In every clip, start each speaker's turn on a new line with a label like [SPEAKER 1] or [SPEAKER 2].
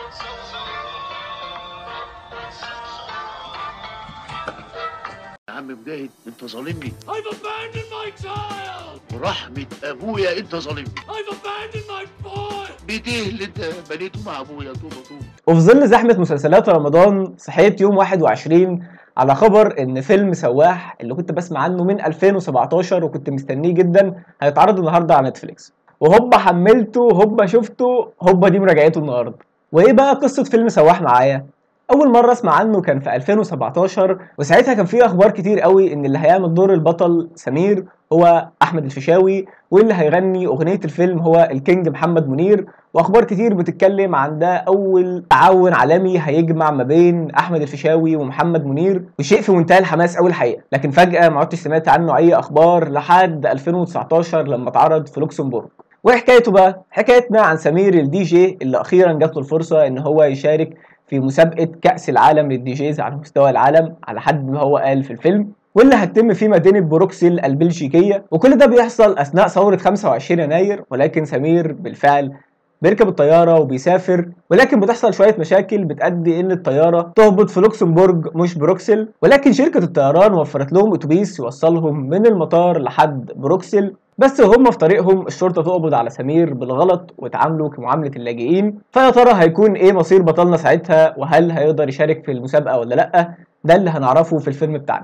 [SPEAKER 1] يا عم مجاهد انت ظالمني
[SPEAKER 2] I've abandoned my child!
[SPEAKER 1] ورحمة ابويا انت ظالمني
[SPEAKER 2] I've abandoned my boy!
[SPEAKER 1] بايديه اللي انت بنيته مع ابويا طوبة طوبة
[SPEAKER 3] وفي ظل زحمة مسلسلات رمضان صحيت يوم 21 على خبر ان فيلم سواح اللي كنت بسمع عنه من 2017 وكنت مستنيه جدا هيتعرض النهارده على نتفليكس وهوبا حملته هوبا شفته هوبا دي مراجعته النهارده وايه بقى قصة فيلم سواح معايا اول مرة اسمع عنه كان في 2017 وساعتها كان في اخبار كتير قوي ان اللي هيعمل دور البطل سمير هو احمد الفيشاوي واللي هيغني اغنية الفيلم هو الكينج محمد منير واخبار كتير بتتكلم عن ده اول تعاون عالمي هيجمع ما بين احمد الفيشاوي ومحمد منير وشيء في منتهى الحماس قوي الحقيقه لكن فجاه ما عدتش سمعت عنه اي اخبار لحد 2019 لما اتعرض في لوكسمبورغ وايه حكايته بقى حكايتنا عن سمير الدي جي اللي اخيرا جات له الفرصه ان هو يشارك في مسابقه كاس العالم للدي جيز على مستوى العالم على حد ما هو قال في الفيلم واللي هتتم في مدينة بروكسل البلجيكية وكل ده بيحصل أثناء ثورة 25 يناير ولكن سمير بالفعل بيركب الطيارة وبيسافر ولكن بتحصل شوية مشاكل بتأدي إن الطيارة تهبط في لوكسمبورج مش بروكسل ولكن شركة الطيران وفرت لهم أتوبيس يوصلهم من المطار لحد بروكسل بس وهم في طريقهم الشرطة تقبض على سمير بالغلط وتعامله كمعاملة اللاجئين فيا ترى هيكون إيه مصير بطلنا ساعتها وهل هيقدر يشارك في المسابقة ولا لأ ده اللي هنعرفه في الفيلم بتاعنا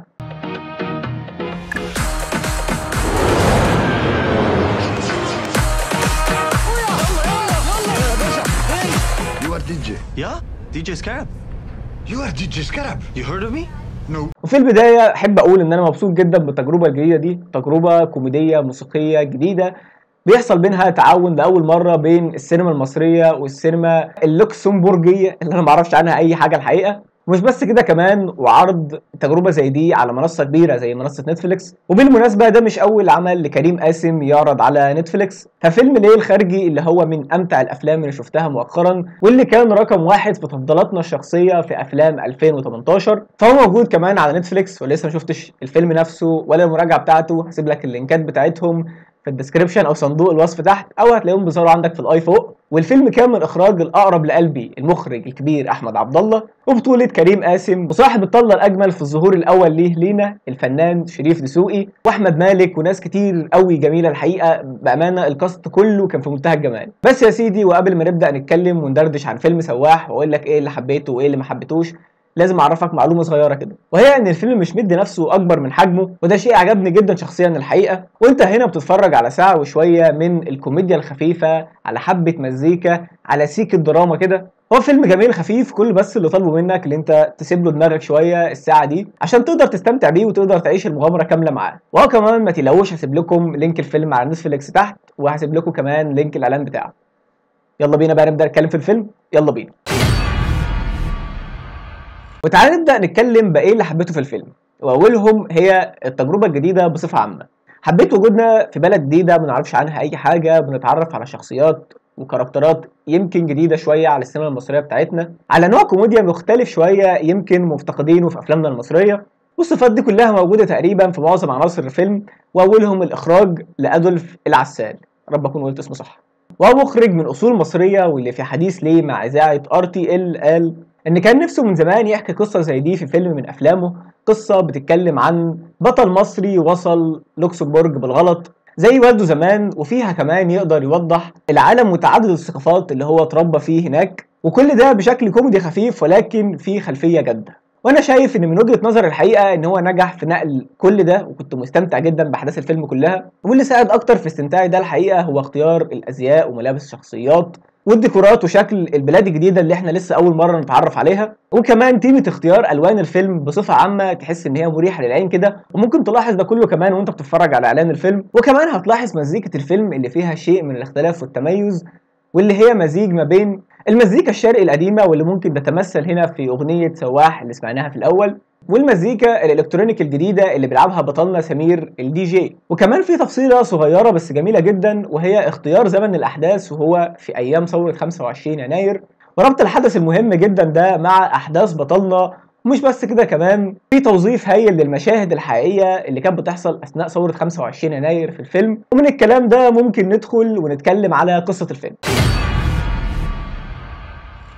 [SPEAKER 4] You are DJ.
[SPEAKER 5] Yeah? DJ Scarab.
[SPEAKER 4] You are DJ Scarab.
[SPEAKER 5] You heard of me?
[SPEAKER 4] No.
[SPEAKER 3] وفي البداية أحب أقول إن أنا مبسوط جدا بالتجربة الجديدة دي تجربة كوميدية موسيقية جديدة بيحصل بينها تعاون لأول مرة بين السينما المصرية والسينما اللوكسمبورجية اللي أنا معرفش عنها أي حاجة الحقيقة ومش بس كده كمان وعرض تجربة زي دي على منصة كبيرة زي منصة نتفليكس وبالمناسبة ده مش أول عمل لكريم قاسم يعرض على نتفليكس ففيلم ليل خارجي اللي هو من أمتع الأفلام اللي شفتها مؤخرا واللي كان رقم واحد في تفضيلاتنا الشخصية في أفلام 2018 فهو موجود كمان على نتفليكس ولسه ما شفتش الفيلم نفسه ولا المراجعة بتاعته هسيب لك اللينكات بتاعتهم في الديسكربشن او صندوق الوصف تحت او هتلاقيهم بيظهروا عندك في الاي فوق والفيلم كان من اخراج الاقرب لقلبي المخرج الكبير احمد عبد الله وبطوله كريم قاسم وصاحب الطله الاجمل في الظهور الاول ليه لينا الفنان شريف دسوقي واحمد مالك وناس كتير قوي جميله الحقيقه بامانه الكاست كله كان في منتهى الجمال بس يا سيدي وقبل ما نبدا نتكلم وندردش عن فيلم سواح واقول لك ايه اللي حبيته وايه اللي ما حبيتوش لازم اعرفك معلومه صغيره كده وهي ان الفيلم مش مدي نفسه اكبر من حجمه وده شيء عجبني جدا شخصيا الحقيقه وانت هنا بتتفرج على ساعه وشويه من الكوميديا الخفيفه على حبه مزيكا على سيك الدراما كده هو فيلم جميل خفيف كل بس اللي طالبه منك اللي انت تسيب له دماغك شويه الساعه دي عشان تقدر تستمتع بيه وتقدر تعيش المغامره كامله معاه وهو كمان ما تلاقوش هسيب لكم لينك الفيلم على نتفليكس تحت وهسيب لكم كمان لينك الاعلان بتاعه يلا بينا بقى نبدا نتكلم في الفيلم يلا بينا وتعالى نبدا نتكلم بايه اللي حبيته في الفيلم واولهم هي التجربه الجديده بصفه عامه حبيت وجودنا في بلد جديده ما نعرفش عنها اي حاجه بنتعرف على شخصيات وكاركترات يمكن جديده شويه على السينما المصريه بتاعتنا على نوع كوميديا مختلف شويه يمكن مفتقدينه في افلامنا المصريه والصفات دي كلها موجوده تقريبا في معظم عناصر الفيلم واولهم الاخراج لادولف العسال رب اكون قلت اسمه صح وهو مخرج من اصول مصريه واللي في حديث ليه مع اذاعه ار تي ال قال ان كان نفسه من زمان يحكي قصه زي دي في فيلم من افلامه قصه بتتكلم عن بطل مصري وصل لوكسمبورج بالغلط زي والده زمان وفيها كمان يقدر يوضح العالم متعدد الثقافات اللي هو اتربى فيه هناك وكل ده بشكل كوميدي خفيف ولكن فيه خلفيه جاده وانا شايف ان من وجهه نظر الحقيقه ان هو نجح في نقل كل ده وكنت مستمتع جدا باحداث الفيلم كلها واللي ساعد اكتر في استمتاعي ده الحقيقه هو اختيار الازياء وملابس الشخصيات والديكورات وشكل البلاد الجديده اللي احنا لسه اول مره نتعرف عليها وكمان تيمه اختيار الوان الفيلم بصفه عامه تحس ان هي مريحه للعين كده وممكن تلاحظ ده كله كمان وانت بتتفرج على اعلان الفيلم وكمان هتلاحظ مزيكه الفيلم اللي فيها شيء من الاختلاف والتميز واللي هي مزيج ما بين المزيكا الشرقي القديمه واللي ممكن تتمثل هنا في اغنيه سواح اللي سمعناها في الاول والمزيكا الالكترونيك الجديده اللي بيلعبها بطلنا سمير الدي جي وكمان في تفصيله صغيره بس جميله جدا وهي اختيار زمن الاحداث وهو في ايام ثوره 25 يناير وربط الحدث المهم جدا ده مع احداث بطلنا ومش بس كده كمان في توظيف هايل للمشاهد الحقيقيه اللي كانت بتحصل اثناء ثوره 25 يناير في الفيلم ومن الكلام ده ممكن ندخل ونتكلم على قصه الفيلم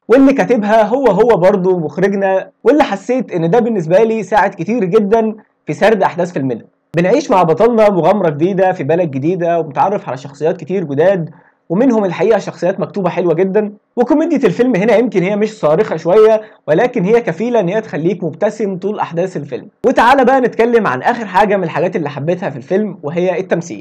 [SPEAKER 3] واللي كاتبها هو هو برضه مخرجنا واللي حسيت ان ده بالنسبه لي ساعد كتير جدا في سرد احداث فيلمنا بنعيش مع بطلنا مغامره جديده في بلد جديده وبنتعرف على شخصيات كتير جداد ومنهم الحقيقه شخصيات مكتوبه حلوه جدا وكوميديا الفيلم هنا يمكن هي مش صارخه شويه ولكن هي كفيله ان هي تخليك مبتسم طول احداث الفيلم وتعالى بقى نتكلم عن اخر حاجه من الحاجات اللي حبيتها في الفيلم وهي التمثيل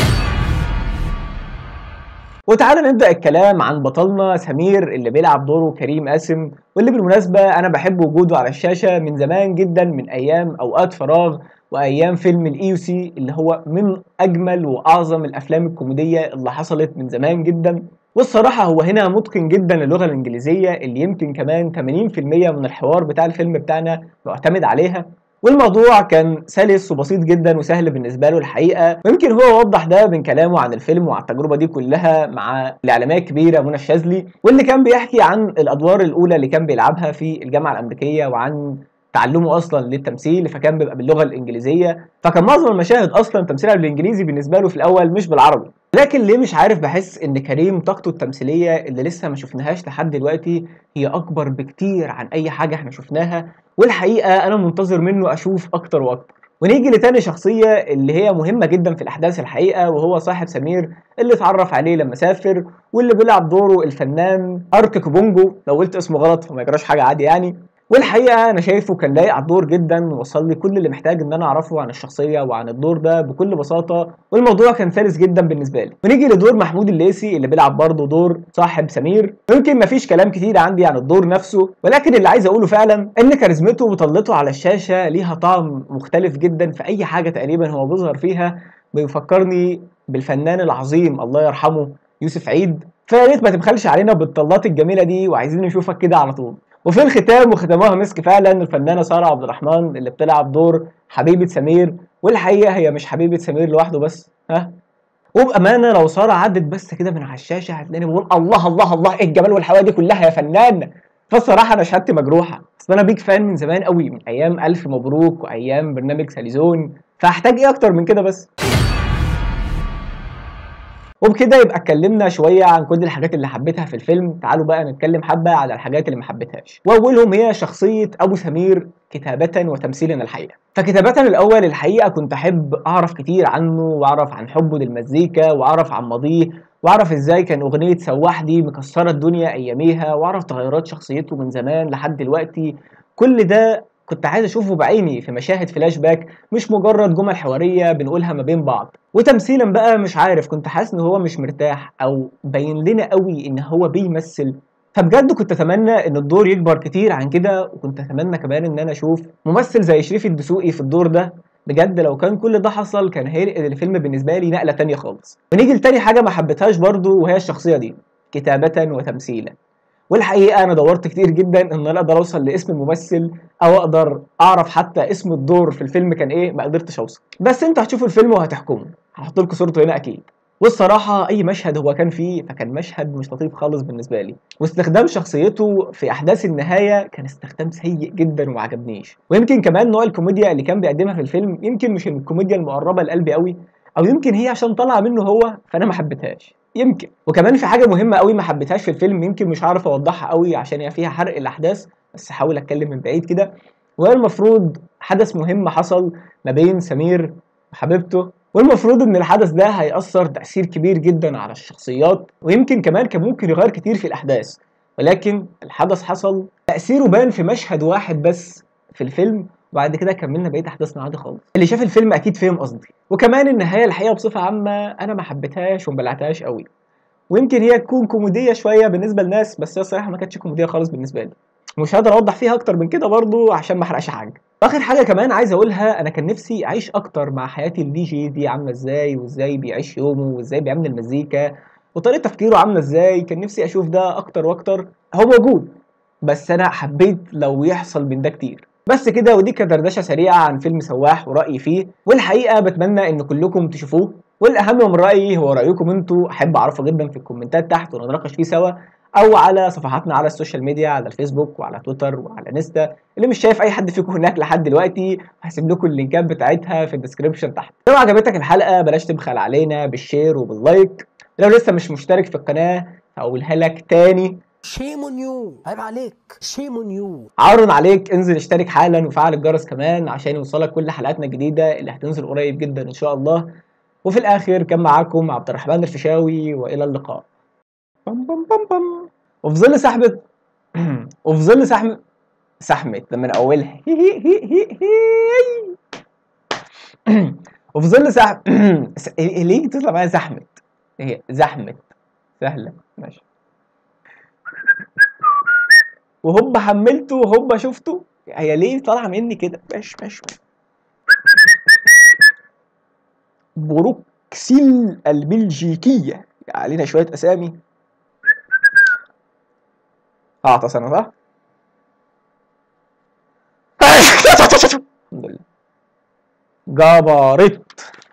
[SPEAKER 3] وتعالى نبدا الكلام عن بطلنا سمير اللي بيلعب دوره كريم قاسم واللي بالمناسبه انا بحب وجوده على الشاشه من زمان جدا من ايام اوقات فراغ وايام فيلم الاي سي اللي هو من اجمل واعظم الافلام الكوميديه اللي حصلت من زمان جدا والصراحه هو هنا متقن جدا للغه الانجليزيه اللي يمكن كمان 80% من الحوار بتاع الفيلم بتاعنا معتمد عليها والموضوع كان سلس وبسيط جدا وسهل بالنسبه له الحقيقه ويمكن هو وضح ده من كلامه عن الفيلم وعن التجربه دي كلها مع الاعلاميه الكبيره منى الشاذلي واللي كان بيحكي عن الادوار الاولى اللي كان بيلعبها في الجامعه الامريكيه وعن تعلمه اصلا للتمثيل فكان بيبقى باللغه الانجليزيه فكان معظم المشاهد اصلا تمثيلها بالانجليزي بالنسبه له في الاول مش بالعربي لكن ليه مش عارف بحس ان كريم طاقته التمثيليه اللي لسه ما شفناهاش لحد دلوقتي هي اكبر بكتير عن اي حاجه احنا شفناها والحقيقه انا منتظر منه اشوف اكتر واكتر ونيجي لتاني شخصية اللي هي مهمة جدا في الأحداث الحقيقة وهو صاحب سمير اللي اتعرف عليه لما سافر واللي بيلعب دوره الفنان أرك كوبونجو لو قلت اسمه غلط فما يجراش حاجة عادي يعني والحقيقه انا شايفه كان لايق على الدور جدا ووصل لي كل اللي محتاج ان انا اعرفه عن الشخصيه وعن الدور ده بكل بساطه والموضوع كان سلس جدا بالنسبه لي ونيجي لدور محمود الليثي اللي بيلعب برضه دور صاحب سمير يمكن مفيش كلام كتير عندي عن الدور نفسه ولكن اللي عايز اقوله فعلا ان كاريزمته وطلته على الشاشه ليها طعم مختلف جدا في اي حاجه تقريبا هو بيظهر فيها بيفكرني بالفنان العظيم الله يرحمه يوسف عيد فيا ريت ما تبخلش علينا بالطلات الجميله دي وعايزين نشوفك كده على طول وفي الختام وختموها مسك فعلا الفنانه ساره عبد الرحمن اللي بتلعب دور حبيبه سمير والحقيقه هي مش حبيبه سمير لوحده بس ها وبامانه لو ساره عدت بس كده من على الشاشه هتلاقيني بقول الله الله الله ايه الجمال والحلاوه دي كلها يا فنان فالصراحه انا شهادتي مجروحه اصل انا بيك فان من زمان قوي من ايام الف مبروك وايام برنامج ساليزون فهحتاج ايه اكتر من كده بس وبكده يبقى اتكلمنا شويه عن كل الحاجات اللي حبيتها في الفيلم تعالوا بقى نتكلم حبه على الحاجات اللي ما حبيتهاش واولهم هي شخصيه ابو سمير كتابه وتمثيلا الحقيقه فكتابه الاول الحقيقه كنت احب اعرف كتير عنه واعرف عن حبه للمزيكا واعرف عن ماضيه واعرف ازاي كان اغنيه سواح دي مكسره الدنيا اياميها واعرف تغيرات شخصيته من زمان لحد دلوقتي كل ده كنت عايز اشوفه بعيني في مشاهد فلاش باك مش مجرد جمل حواريه بنقولها ما بين بعض وتمثيلا بقى مش عارف كنت حاسس ان هو مش مرتاح او باين لنا قوي ان هو بيمثل فبجد كنت اتمنى ان الدور يكبر كتير عن كده وكنت اتمنى كمان ان انا اشوف ممثل زي شريف الدسوقي في الدور ده بجد لو كان كل ده حصل كان هينقل الفيلم بالنسبه لي نقله تانية خالص ونيجي لتاني حاجه ما حبيتهاش برضو وهي الشخصيه دي كتابه وتمثيلا والحقيقه انا دورت كتير جدا ان انا اقدر اوصل لاسم الممثل او اقدر اعرف حتى اسم الدور في الفيلم كان ايه ما قدرتش اوصل بس انتوا هتشوفوا الفيلم وهتحكموا هحط لكم صورته هنا اكيد والصراحة أي مشهد هو كان فيه فكان مشهد مش لطيف خالص بالنسبة لي واستخدام شخصيته في أحداث النهاية كان استخدام سيء جدا وما عجبنيش ويمكن كمان نوع الكوميديا اللي كان بيقدمها في الفيلم يمكن مش الكوميديا المقربة لقلبي قوي أو يمكن هي عشان طالعة منه هو فأنا ما حبيتهاش يمكن وكمان في حاجة مهمة قوي ما حبيتهاش في الفيلم يمكن مش هعرف أوضحها قوي عشان هي فيها حرق الأحداث بس هحاول أتكلم من بعيد كده وهي المفروض حدث مهم حصل ما بين سمير وحبيبته والمفروض ان الحدث ده هيأثر تأثير كبير جدا على الشخصيات ويمكن كمان كان ممكن يغير كتير في الأحداث ولكن الحدث حصل تأثيره بان في مشهد واحد بس في الفيلم وبعد كده كملنا بقيه احداثنا عادي خالص اللي شاف الفيلم اكيد فهم قصدي وكمان النهايه الحقيقه بصفه عامه انا ما حبيتهاش وما بلعتهاش قوي ويمكن هي تكون كوميديه شويه بالنسبه للناس بس هي الصراحه ما كانتش كوميديه خالص بالنسبه لي مش هقدر اوضح فيها اكتر من كده برضو عشان ما احرقش حاجه اخر حاجه كمان عايز اقولها انا كان نفسي اعيش اكتر مع حياه الدي جي دي عامله ازاي وازاي بيعيش يومه وازاي بيعمل المزيكا وطريقه تفكيره عامله ازاي كان نفسي اشوف ده اكتر واكتر هو موجود بس انا حبيت لو يحصل من ده كتير بس كده ودي كانت دردشه سريعه عن فيلم سواح ورايي فيه والحقيقه بتمنى ان كلكم تشوفوه والاهم من رايي هو رايكم انتوا احب اعرفه جدا في الكومنتات تحت ونتناقش فيه سوا او على صفحاتنا على السوشيال ميديا على الفيسبوك وعلى تويتر وعلى انستا اللي مش شايف اي حد فيكم هناك لحد دلوقتي هسيب لكم اللينكات بتاعتها في الديسكربشن تحت لو عجبتك الحلقه بلاش تبخل علينا بالشير وباللايك لو لسه مش مشترك في القناه هقولها لك تاني
[SPEAKER 5] شيم اون يو عيب عليك شيم اون يو
[SPEAKER 3] عار عليك انزل اشترك حالا وفعل الجرس كمان عشان يوصلك كل حلقاتنا الجديدة اللي هتنزل قريب جدا ان شاء الله وفي الاخر كان معاكم عبد الرحمن الفيشاوي والى اللقاء بم بم بم بم وفي ظل سحبة وفي ظل سحم سحمة ده من اولها وفي ظل سحب ليه تطلع معايا زحمة هي زحمة سهلة ماشي وهوبا حملته وهوبا شفته هي ليه طالعه مني كده باش باش بروكسيل البلجيكيه علينا شويه اسامي اعطس انا صح؟ الحمد لله جبرت